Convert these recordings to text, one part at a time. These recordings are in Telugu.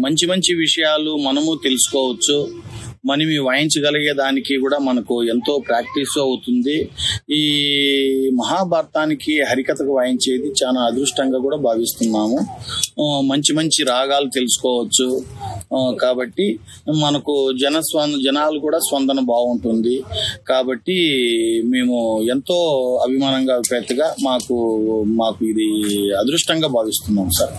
మంచి మంచి విషయాలు మనము తెలుసుకోవచ్చు మనం ఈ వాయించగలిగే దానికి కూడా మనకు ఎంతో ప్రాక్టీస్ అవుతుంది ఈ మహాభారతానికి హరికథకు వాయించేది చాలా అదృష్టంగా కూడా భావిస్తున్నాము ఆ, మంచి మంచి రాగాలు తెలుసుకోవచ్చు ఆ, కాబట్టి మనకు జన స్వం జనాలు కూడా స్పందన బాగుంటుంది కాబట్టి మేము ఎంతో అభిమానంగా పెద్దగా మాకు మాకు ఇది అదృష్టంగా భావిస్తున్నాం సార్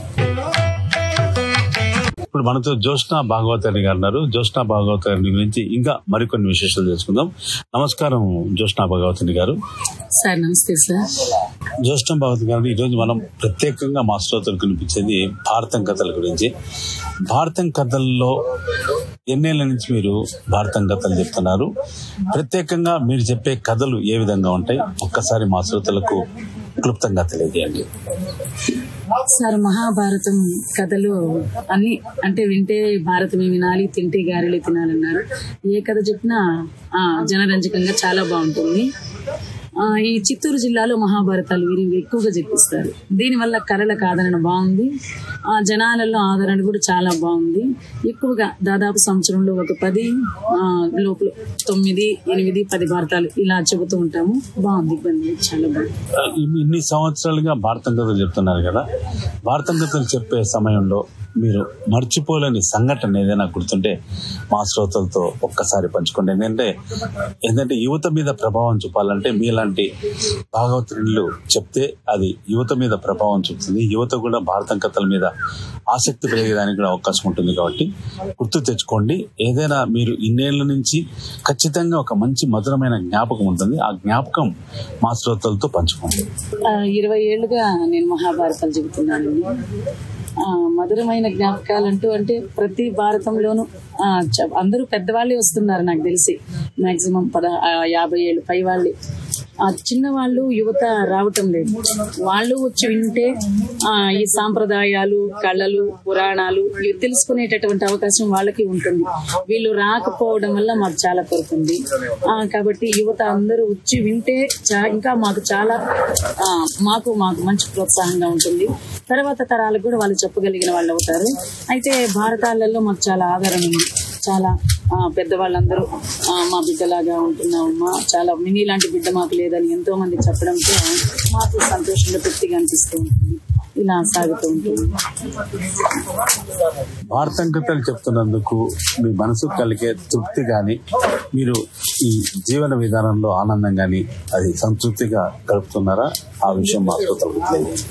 ఇప్పుడు మనతో జ్యోష్ణ భాగవతారి గారు ఉన్నారు జ్యోష్ణ భాగవతారి గురించి ఇంకా మరికొన్ని విశేషాలు తెలుసుకుందాం నమస్కారం జ్యోష్ణ భాగవతుని గారు సార్ నమస్తే సార్ జ్యోష్ణ భాగవతి గారు ఈ రోజు మనం ప్రత్యేకంగా మా శ్రోతలకు వినిపించేది భారతం కథల గురించి భారతం కథల్లో ఎన్నేళ్ల నుంచి మీరు భారతం కథలు చెప్తున్నారు ప్రత్యేకంగా మీరు చెప్పే కథలు ఏ విధంగా ఉంటాయి ఒక్కసారి మా శ్రోతలకు క్లుప్తంగా తెలియజేయండి సార్ మహాభారతం కథలు అన్ని అంటే వింటే భారతమే వినాలి తింటే గారెలు తినాలన్నారు ఏ కథ చెప్పినా ఆ, జనరంజకంగా చాలా బాగుంటుంది ఆ, ఈ చిత్తూరు జిల్లాలో మహాభారతాలు వీరి ఎక్కువగా చెప్పిస్తారు దీనివల్ల కళలకు ఆదరణ బాగుంది ఆ జనాలలో ఆదరణ కూడా చాలా బాగుంది ఎక్కువగా దాదాపు సంవత్సరంలో ఒక పది ఆ, లోపల తొమ్మిది ఎనిమిది పది భారతాలు ఇలా చెబుతూ ఉంటాము బాగుంది ఇబ్బంది లేదు, చాలా బాగుంది ఇన్ని ఇన్ని సంవత్సరాలుగా భారతం కథలు చెప్తున్నారు కదా భారతం కథలు చెప్పే సమయంలో మీరు మర్చిపోలేని సంఘటన ఏదైనా గుర్తుంటే మా శ్రోతలతో ఒక్కసారి పంచుకోండి ఎందుకంటే ఏంటంటే యువత మీద ప్రభావం చూపాలంటే మీలాంటి భాగవతులు చెప్తే అది యువత మీద ప్రభావం చూపుతుంది యువత కూడా భారతం కథల మీద ఆసక్తి పెరిగేదానికి కూడా అవకాశం ఉంటుంది కాబట్టి గుర్తు తెచ్చుకోండి ఏదైనా మీరు ఇన్నేళ్ల నుంచి ఖచ్చితంగా ఒక మంచి మధురమైన జ్ఞాపకం ఉంటుంది ఆ జ్ఞాపకం మా శ్రోతలతో పంచుకోండి ఆ, ఇరవై ఏళ్ళుగా నేను మహాభారతాలు చెబుతున్నానండి ఆ, మధురమైన జ్ఞాపకాలంటూ అంటే ప్రతి భారతంలోనూ ఆ, చ- అందరూ పెద్దవాళ్ళే వస్తున్నారు నాకు తెలిసి మాక్సిమం పద ఆ, యాభై ఏళ్ళు పై వాళ్ళే ఆ చిన్నవాళ్ళు యువత రావటం లేదు వాళ్ళు వచ్చి వింటే ఆ, ఈ సాంప్రదాయాలు కళలు పురాణాలు ఇవి తెలుసుకునేటటువంటి అవకాశం వాళ్ళకి ఉంటుంది వీళ్ళు రాకపోవడం వల్ల మాకు చాలా కొరత ఉంది ఆ, కాబట్టి యువత అందరూ వచ్చి వింటే చా- ఇంకా మాకు చాలా ఆ, మాకు మాకు మంచి ప్రోత్సాహంగా ఉంటుంది తర్వాత తరాలకు కూడా వాళ్ళు చెప్పగలిగిన వాళ్ళు అవుతారు అయితే భారతాలలో మాకు చాలా ఆధారం ఉంది చాలా ఆ, పెద్దవాళ్ళందరూ ఆ, మా బిడ్డలాగా ఉంటున్నామమ్మా చాలా మినీ లాంటి బిడ్డ మాకు లేదని ఎంతో మంది చెప్పడంతో మాకు సంతోషంగా తృప్తిగా అనిపిస్తూ ఉంటుంది ఇలా సాగుతూ ఉంటుంది భారతం కథలు చెప్తున్నందుకు మీ మనసు కలిగే తృప్తి గాని మీరు ఈ జీవన విధానంలో ఆనందం గాని అది సంతృప్తిగా గడుపుతున్నారా ఆ విషయం మా శ్రోతలకు తెలియజేయండి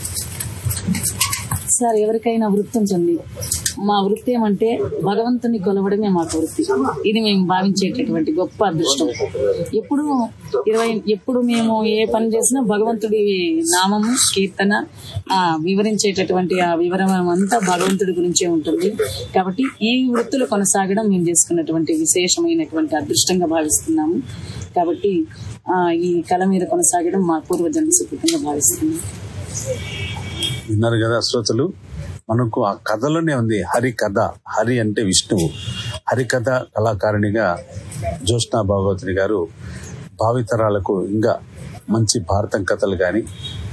సార్ ఎవరికైనా వృత్తి ఉంటుంది మా వృత్తి ఏమంటే భగవంతుని కొలవడమే మాకు వృత్తి ఇది మేము భావించేటటువంటి గొప్ప అదృష్టం ఎప్పుడు ఇరవై ఎప్పుడు మేము ఏ పని చేసినా భగవంతుడి నామము కీర్తన ఆ వివరించేటటువంటి ఆ వివరం అంతా భగవంతుడి గురించే ఉంటుంది కాబట్టి ఈ వృత్తులు కొనసాగడం మేము చేసుకున్నటువంటి విశేషమైనటువంటి అదృష్టంగా భావిస్తున్నాము కాబట్టి ఆ, ఈ కళ మీద కొనసాగడం మా పూర్వజన్మ సుకృతంగా భావిస్తున్నాము విన్నారు కదా శ్రోతలు మనకు ఆ కథలోనే ఉంది హరి కథ హరి అంటే విష్ణువు హరికథ కళాకారిణిగా జ్యోత్స్నా భాగవతుని గారు భావితరాలకు ఇంకా మంచి భారతం కథలు కానీ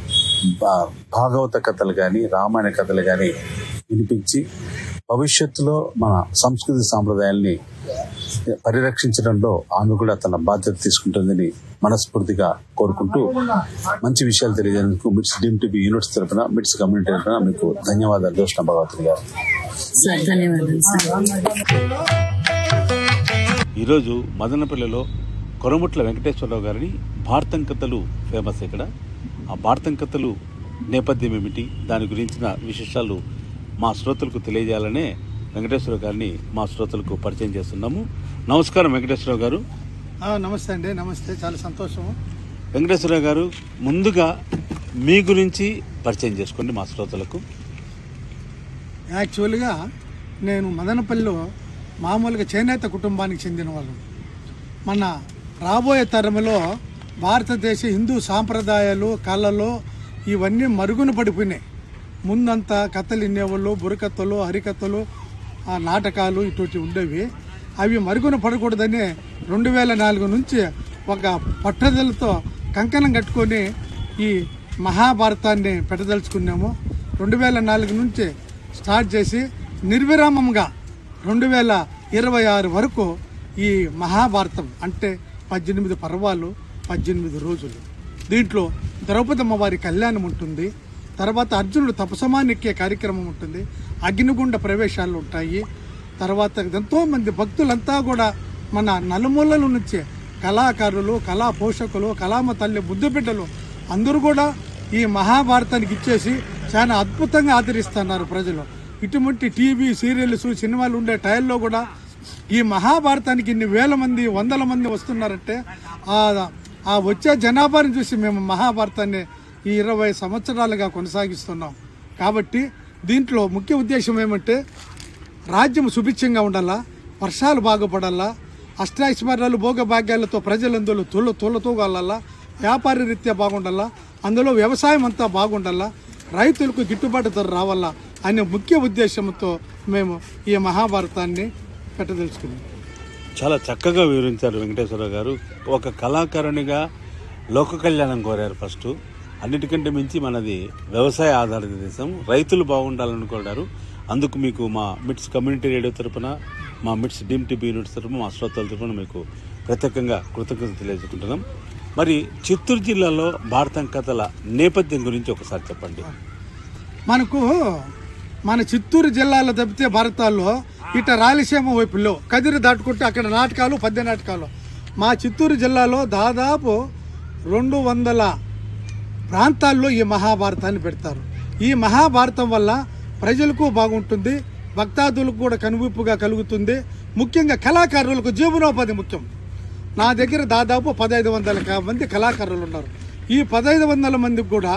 భాగవత కథలు కానీ రామాయణ కథలు కానీ వినిపించి భవిష్యత్తులో మన సంస్కృతి సాంప్రదాయాల్ని పరిరక్షించడంలో ఆమె కూడా తన బాధ్యత తీసుకుంటుందని మనస్ఫూర్తిగా కోరుకుంటూ మంచి విషయాలు తెలియజేందుకు మిట్స్ డీమ్ టీవీ యూనిట్స్ తరఫున మిట్స్ కమ్యూనిటీ తరఫున మీకు ధన్యవాదాలు జోష్ణ భగవతుని గారు సార్ ధన్యవాదాలు సార్ ఈరోజు మదనపల్లిలో కొరముట్ల వెంకటేశ్వరరావు గారిని భారతం కథలు ఫేమస్ ఇక్కడ ఆ భారతం కథలు నేపథ్యం ఏమిటి దాని గురించిన విశేషాలు మా శ్రోతలకు తెలియజేయాలనే వెంకటేశ్వరరావు గారిని మా శ్రోతలకు పరిచయం చేస్తున్నాము నమస్కారం వెంకటేశ్వరరావు గారు ఆ, నమస్తే అండి నమస్తే చాలా సంతోషం వెంకటేశ్వరరావు గారు ముందుగా మీ గురించి పరిచయం చేసుకోండి మా శ్రోతలకు యాక్చువల్గా నేను మదనపల్లిలో మామూలుగా చేనేత కుటుంబానికి చెందిన వాళ్ళం మన రాబోయే తరంలో భారతదేశ హిందూ సాంప్రదాయాలు కళలు ఇవన్నీ మరుగున పడిపోయినాయి ముందంతా కథలు వినేవాళ్ళు బుర్రకథలు హరికథలు ఆ నాటకాలు ఇటువంటి ఉండేవి అవి మరుగున పడకూడదని రెండు వేల నాలుగు నుంచి ఒక పట్టుదలతో కంకణం కట్టుకొని ఈ మహాభారతాన్ని పెట్టదలుచుకున్నాము రెండు వేల నాలుగు నుంచి స్టార్ట్ చేసి నిర్విరామంగా రెండు వేల ఇరవై ఆరు వరకు ఈ మహాభారతం అంటే పద్దెనిమిది పర్వాలు పద్దెనిమిది రోజులు దీంట్లో ద్రౌపదమ్మ వారి కళ్యాణం ఉంటుంది తర్వాత అర్జునుడు తపసమానెక్కే కార్యక్రమం ఉంటుంది అగ్నిగుండ ప్రవేశాలు ఉంటాయి తర్వాత ఎంతో మంది భక్తులంతా కూడా మన నలుమూలల నుంచి కళాకారులు కళా పోషకులు కళామ తల్లి బుద్ధి బిడ్డలు అందరూ కూడా ఈ మహాభారతానికి ఇచ్చేసి చాలా అద్భుతంగా ఆదరిస్తున్నారు ప్రజలు ఇటువంటి టీవీ సీరియల్స్ సినిమాలు ఉండే టైంలో కూడా ఈ మహాభారతానికి ఇన్ని వేల మంది వందల మంది వస్తున్నారంటే ఆ ఆ వచ్చే జనాభాని చూసి మేము మహాభారతాన్ని ఈ ఇరవై సంవత్సరాలుగా కొనసాగిస్తున్నాం కాబట్టి దీంట్లో ముఖ్య ఉద్దేశం ఏమంటే రాజ్యం సుభిక్షంగా ఉండాలా వర్షాలు బాగుపడాలా అష్టాైశ్వర్యాలు భోగభాగ్యాలతో ప్రజలందరూ తుల తులతో వెళ్ళాలా వ్యాపార రీత్యా బాగుండాలా అందులో వ్యవసాయం అంతా బాగుండాలా రైతులకు గిట్టుబాటు ధర రావాలా అనే ముఖ్య ఉద్దేశంతో మేము ఈ మహాభారతాన్ని పెట్టదలుచుకున్నాం చాలా చక్కగా వివరించారు వెంకటేశ్వరరావు గారు ఒక కళాకారునిగా లోక కళ్యాణం కోరారు ఫస్ట్ అన్నిటికంటే మించి మనది వ్యవసాయ ఆధారిత దేశం రైతులు బాగుండాలనుకున్నారు అందుకు మీకు మా మిట్స్ కమ్యూనిటీ రేడియో తరపున మా మిట్స్ డీమ్ టీబీ యూనిట్స్ తరపున మా శ్రోతల తరపున మీకు ప్రత్యేకంగా కృతజ్ఞత తెలియజేసుకుంటున్నాం మరి చిత్తూరు జిల్లాలో భారతం కథల నేపథ్యం గురించి ఒకసారి చెప్పండి మనకు మన చిత్తూరు జిల్లాలో తప్పితే భారతాల్లో ఇట రాయలసీమ వైపులో కదిరి దాటుకుంటే అక్కడ నాటకాలు పద్య నాటకాలు మా చిత్తూరు జిల్లాలో దాదాపు రెండు వందల ప్రాంతాల్లో ఈ మహాభారతాన్ని పెడతారు ఈ మహాభారతం వల్ల ప్రజలకు బాగుంటుంది భక్తాదులకు కూడా కనువిప్పుగా కలుగుతుంది ముఖ్యంగా కళాకారులకు జీవనోపాధి ముఖ్యం నా దగ్గర దాదాపు పదహైదు వందల కా- మంది కళాకారులు ఉన్నారు ఈ పదహైదు వందల మందికి కూడా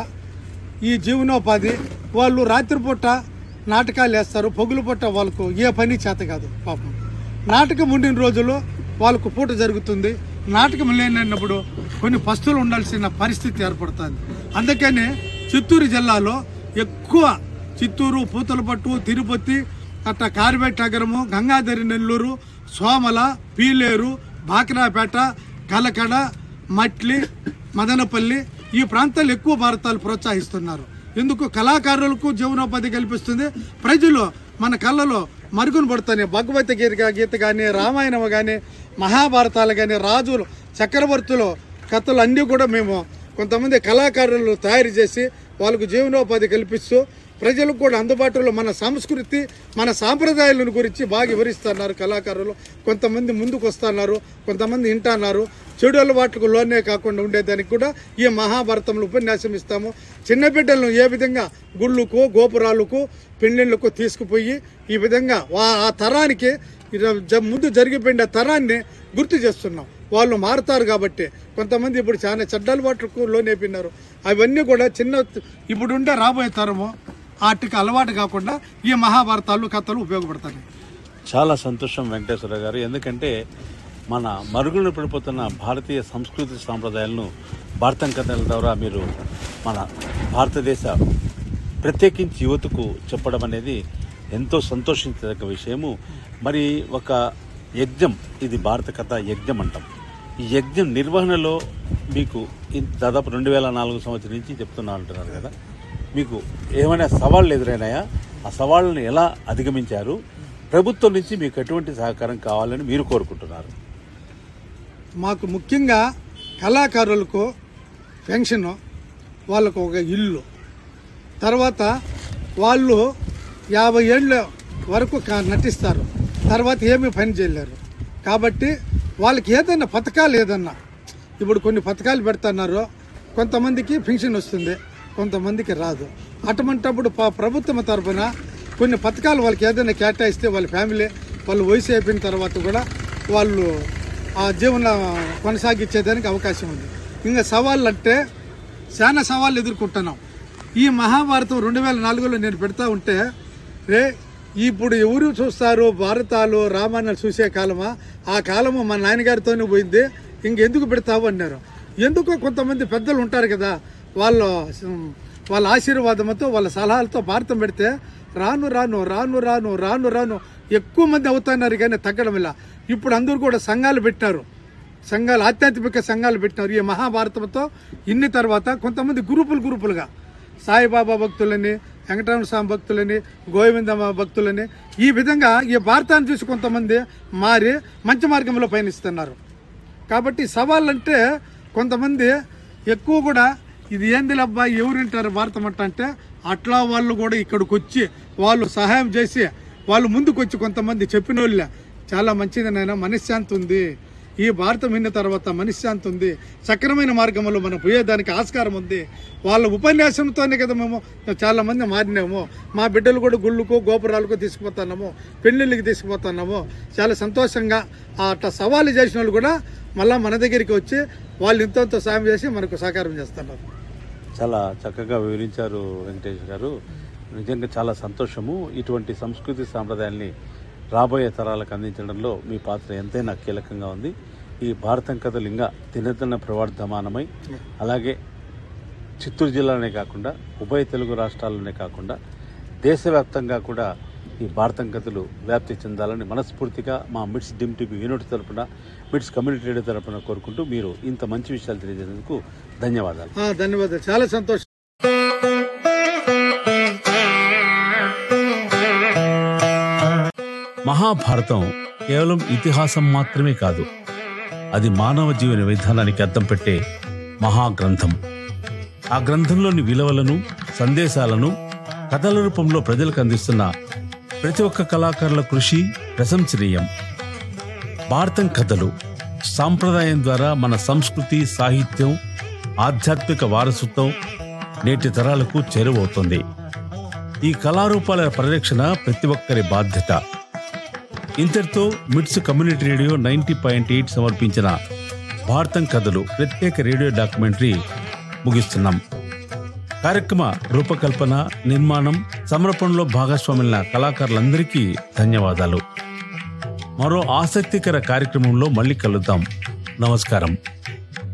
ఈ జీవనోపాధి వాళ్ళు రాత్రిపూట నాటకాలు వేస్తారు పొగులు పూట వాళ్ళకు ఏ పని చేత కాదు పాపం నాటకం ఉండిన రోజులు వాళ్ళకు పూట జరుగుతుంది నాటకం లేనప్పుడు కొన్ని పస్తులు ఉండాల్సిన పరిస్థితి ఏర్పడుతుంది అందుకని చిత్తూరు జిల్లాలో ఎక్కువ చిత్తూరు పూతలపట్టు తిరుపతి అట్ట కార్బెట్ నగరము గంగాధరి నెల్లూరు సోమల పీలేరు బాకిరాపేట కలకడ మట్లి మదనపల్లి ఈ ప్రాంతాలు ఎక్కువ భారతాలు ప్రోత్సహిస్తున్నారు ఎందుకు కళాకారులకు జీవనోపాధి కల్పిస్తుంది ప్రజలు మన కళ్ళలో మరుగున పడుతున్నాయి భగవద్గీత గీత కానీ రామాయణం కానీ మహాభారతాలు కానీ రాజులు చక్రవర్తులు కథలు అన్నీ కూడా మేము కొంతమంది కళాకారులు తయారు చేసి వాళ్ళకు జీవనోపాధి కల్పిస్తూ ప్రజలకు కూడా అందుబాటులో మన సంస్కృతి మన సాంప్రదాయాలను గురించి బాగా వివరిస్తున్నారు కళాకారులు కొంతమంది ముందుకు వస్తున్నారు కొంతమంది వింటున్నారు చెడు అలవాట్లకు లోనే కాకుండా ఉండేదానికి కూడా ఈ మహాభారతంలో ఉపన్యాసం ఇస్తాము చిన్న బిడ్డలను ఏ విధంగా గుళ్ళకు గోపురాలకు పెళ్ళిళ్ళకు తీసుకుపోయి ఈ విధంగా వా- ఆ తరానికి ఇర- జ- ముందు జరిగిపోయిన తరాన్ని గుర్తు చేస్తున్నాం వాళ్ళు మారుతారు కాబట్టి కొంతమంది ఇప్పుడు చాలా చెడ్డ అలవాట్లకు లోనైపోయినారు అవన్నీ కూడా చిన్న ఇప్పుడు ఉండే రాబోయే తరము వాటికి అలవాటు కాకుండా ఈ మహాభారతాలు కథలు ఉపయోగపడతాయి చాలా సంతోషం వెంకటేశ్వర గారు ఎందుకంటే మన మరుగున పడిపోతున్న భారతీయ సంస్కృతి సాంప్రదాయాలను భారతం కథల ద్వారా మీరు మన భారతదేశ ప్రత్యేకించి యువతకు చెప్పడం అనేది ఎంతో సంతోషించదగ్గ విషయము మరి ఒక యజ్ఞం ఇది భారత కథ యజ్ఞం అంటాం ఈ యజ్ఞం నిర్వహణలో మీకు ఇన్- దాదాపు రెండు వేల నాలుగు సంవత్సరం నుంచి చెప్తున్నా అంటున్నారు కదా మీకు ఏమైనా సవాళ్ళు ఎదురైనాయా ఆ సవాళ్ళను ఎలా అధిగమించారు ప్రభుత్వం నుంచి మీకు ఎటువంటి సహకారం కావాలని మీరు కోరుకుంటున్నారు మాకు ముఖ్యంగా కళాకారులకు పెన్షన్ వాళ్ళకు ఒక ఇల్లు తర్వాత వాళ్ళు యాభై ఏళ్ళ వరకు క- నటిస్తారు తర్వాత ఏమీ పని చేయలేరు కాబట్టి వాళ్ళకి ఏదైనా పథకాలు ఏదన్నా ఇప్పుడు కొన్ని పథకాలు పెడుతున్నారు కొంతమందికి పెన్షన్ వస్తుంది కొంతమందికి రాదు అటువంటప్పుడు ప- ప్రభుత్వం తరఫున కొన్ని పథకాలు వాళ్ళకి ఏదైనా కేటాయిస్తే వాళ్ళ ఫ్యామిలీ వాళ్ళు వయసు అయిపోయిన తర్వాత కూడా వాళ్ళు ఆ జీవన కొనసాగించేదానికి అవకాశం ఉంది ఇంకా సవాళ్ళు అంటే చాలా సవాళ్ళు ఎదుర్కొంటున్నాం ఈ మహాభారతం రెండు వేల నాలుగులో నేను పెడతా ఉంటే రే ఇప్పుడు ఎవరు చూస్తారు భారతాలు రామాయణాలు చూసే కాలమా ఆ కాలము మా నాన్నగారితోనే పోయింది ఇంకెందుకు పెడతావు అన్నారు ఎందుకో కొంతమంది పెద్దలు ఉంటారు కదా వాళ్ళు ఉమ్, వాళ్ళ ఆశీర్వాదంతో వాళ్ళ సలహాలతో భారతం పెడితే రాను రాను రాను రాను రాను రాను ఎక్కువ మంది అవుతున్నారు కానీ తగ్గడం ఇలా ఇప్పుడు అందరూ కూడా సంఘాలు పెట్టారు సంఘాలు ఆధ్యాత్మిక సంఘాలు పెట్టినారు ఈ మహాభారతంతో ఇన్ని తర్వాత కొంతమంది గ్రూపులు గ్రూపులుగా సాయిబాబా భక్తులని వెంకటరమణ స్వామి భక్తులని గోవిందమ్మ భక్తులని ఈ విధంగా ఈ భారతాన్ని చూసి కొంతమంది మారి మంచి మార్గంలో పయనిస్తున్నారు కాబట్టి సవాళ్ళు అంటే కొంతమంది ఎక్కువ కూడా ఇది ఏంది లబ్బా ఎవరు వింటారు భారతం అంట అంటే అట్లా వాళ్ళు కూడా ఇక్కడికి వచ్చి వాళ్ళు సహాయం చేసి వాళ్ళు ముందుకు వచ్చి కొంతమంది చెప్పిన వాళ్ళే చాలా మంచిది నాయన మనశ్శాంతి ఉంది ఈ భారతం విన్న తర్వాత మనశ్శాంతి ఉంది సక్రమైన మార్గంలో మనం పోయేదానికి ఆస్కారం ఉంది వాళ్ళ ఉపన్యాసంతోనే కదా మేము చాలా మంది మారినాము మా బిడ్డలు కూడా గుళ్ళకు గోపురాలకు తీసుకుపోతున్నాము పెళ్లిళ్ళకి తీసుకుపోతున్నాము చాలా సంతోషంగా ఆ అట్లా సవాలు చేసిన వాళ్ళు కూడా మళ్ళా మన దగ్గరికి వచ్చి వాళ్ళు ఇంత సాయం చేసి మనకు సహకారం చేస్తున్నారు చాలా చక్కగా వివరించారు వెంకటేష్ గారు నిజంగా చాలా సంతోషము ఇటువంటి సంస్కృతి సాంప్రదాయాల్ని రాబోయే తరాలకు అందించడంలో మీ పాత్ర ఎంతైనా కీలకంగా ఉంది ఈ భారతం కథలు ఇంకా దినదిన ప్రవర్ధమానమై అలాగే చిత్తూరు జిల్లాలోనే కాకుండా ఉభయ తెలుగు రాష్ట్రాల్లోనే కాకుండా దేశవ్యాప్తంగా కూడా ఈ భారతం కథలు వ్యాప్తి చెందాలని మనస్ఫూర్తిగా మా మిడ్స్ డిమ్ టీవీ యూనిట్ తరపున మిడ్స్ కమ్యూనిటీ రేడియో తరపున కోరుకుంటూ మీరు ఇంత మంచి విషయాలు తెలియజేసినందుకు ధన్యవాదాలు ఆ, ధన్యవాదాలు చాలా సంతోషం మహాభారతం కేవలం ఇతిహాసం మాత్రమే కాదు అది మానవ జీవన విధానానికి అద్దం పెట్టే మహాగ్రంథం ఆ గ్రంథంలోని విలువలను సందేశాలను కథల రూపంలో ప్రజలకు అందిస్తున్న ప్రతి ఒక్క కళాకారుల కృషి ప్రశంసనీయం భారతం కథలు సాంప్రదాయం ద్వారా మన సంస్కృతి సాహిత్యం ఆధ్యాత్మిక వారసత్వం నేటి తరాలకు చేరువవుతుంది ఈ కళారూపాల పరిరక్షణ ప్రతి ఒక్కరి బాధ్యత ఇంతటితో MITS community radio ninety point eight సమర్పించిన భారతం కథలు ప్రత్యేక రేడియో డాక్యుమెంటరీ ముగిస్తున్నాం కార్యక్రమ రూపకల్పన నిర్మాణం సమర్పణలో భాగస్వాములైన కళాకారులందరికీ ధన్యవాదాలు మరో ఆసక్తికర కార్యక్రమంలో మళ్ళీ కలుద్దాం నమస్కారం